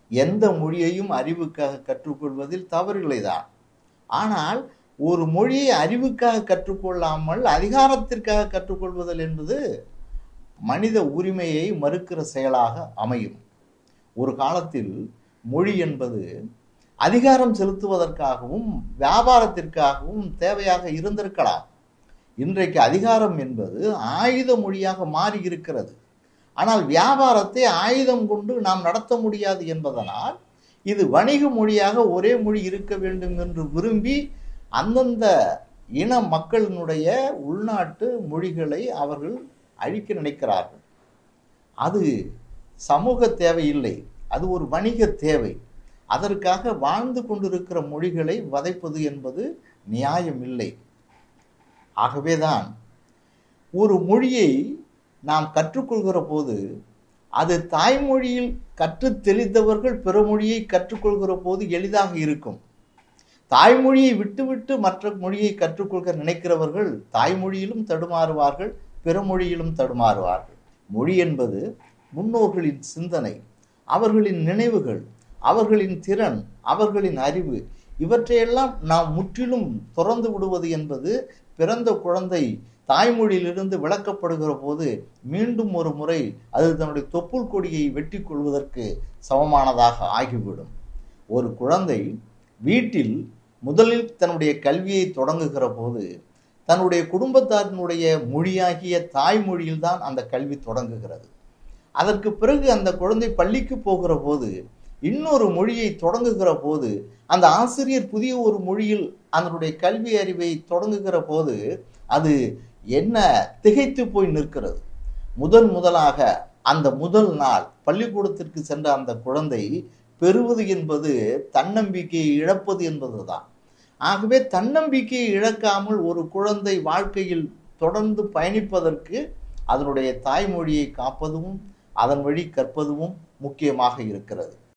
எந்த மொழியையும் அறிவுக்காக கற்றுக்கொள்வதில் தவறில்லைதான் ஆனால் ஒரு மொழியை அறிவுக்காக கற்றுக்கொள்ளாமல் அதிகாரத்திற்காக கற்றுக்கொள்வதில் என்பது மனித உரிமையை மறுக்கிற செயலாக அமையும் ஒரு காலத்தில் மொழி என்பது அதிகாரம் செலுத்துவதற்காகவும் வியாபாரத்திற்காகவும் தேவையாக இருந்திருக்கலாம் இன்றைக்கு அதிகாரம் என்பது ஆயுத மொழியாக மாறி இருக்கிறது ஆனால் வியாபாரத்தை ஆயுதம் கொண்டு நாம் நடத்த முடியாது என்பதனால் இது வணிக மொழியாக ஒரே மொழி இருக்க வேண்டும் என்று விரும்பி அந்தந்த இன மக்களினுடைய உள்நாட்டு மொழிகளை அவர்கள் அழிக்க நினைக்கிறார்கள் அது சமூக தேவை இல்லை அது ஒரு வணிக தேவை அதற்காக வாழ்ந்து கொண்டிருக்கிற மொழிகளை வதைப்பது என்பது நியாயம் இல்லை ஆகவேதான் ஒரு மொழியை நாம் கற்றுக்கொள்கிற போது அது தாய்மொழியில் கற்று தெளிந்தவர்கள் பிற மொழியை கற்றுக்கொள்கிற போது எளிதாக இருக்கும் தாய்மொழியை விட்டுவிட்டு மற்ற மொழியை கற்றுக்கொள்க நினைக்கிறவர்கள் தாய்மொழியிலும் தடுமாறுவார்கள் பிற மொழியிலும் தடுமாறுவார்கள் மொழி என்பது முன்னோர்களின் சிந்தனை அவர்களின் நினைவுகள் அவர்களின் திறன் அவர்களின் அறிவு இவற்றையெல்லாம் நாம் முற்றிலும் துறந்து விடுவது என்பது பிறந்த குழந்தை தாய்மொழியிலிருந்து விளக்கப்படுகிற போது மீண்டும் ஒரு முறை அது தன்னுடைய தொப்புள் கொடியை வெட்டி கொள்வதற்கு சமமானதாக ஆகிவிடும் ஒரு குழந்தை வீட்டில் முதலில் தன்னுடைய கல்வியை தொடங்குகிற போது தன்னுடைய குடும்பத்தாரினுடைய மொழியாகிய தாய்மொழியில்தான் அந்த கல்வி தொடங்குகிறது அதற்கு பிறகு அந்த குழந்தை பள்ளிக்கு போகிற போது இன்னொரு மொழியை தொடங்குகிற போது அந்த ஆசிரியர் புதிய ஒரு மொழியில் அதனுடைய கல்வி அறிவை தொடங்குகிற போது அது என்ன திகைத்து போய் நிற்கிறது முதன் முதலாக அந்த முதல் நாள் பள்ளிக்கூடத்திற்கு சென்ற அந்த குழந்தை பெறுவது என்பது தன்னம்பிக்கையை இழப்பது என்பதுதான் ஆகவே தன்னம்பிக்கையை இழக்காமல் ஒரு குழந்தை வாழ்க்கையில் தொடர்ந்து பயணிப்பதற்கு அதனுடைய தாய்மொழியை காப்பதும் அதன் வழி கற்பதும் முக்கியமாக இருக்கிறது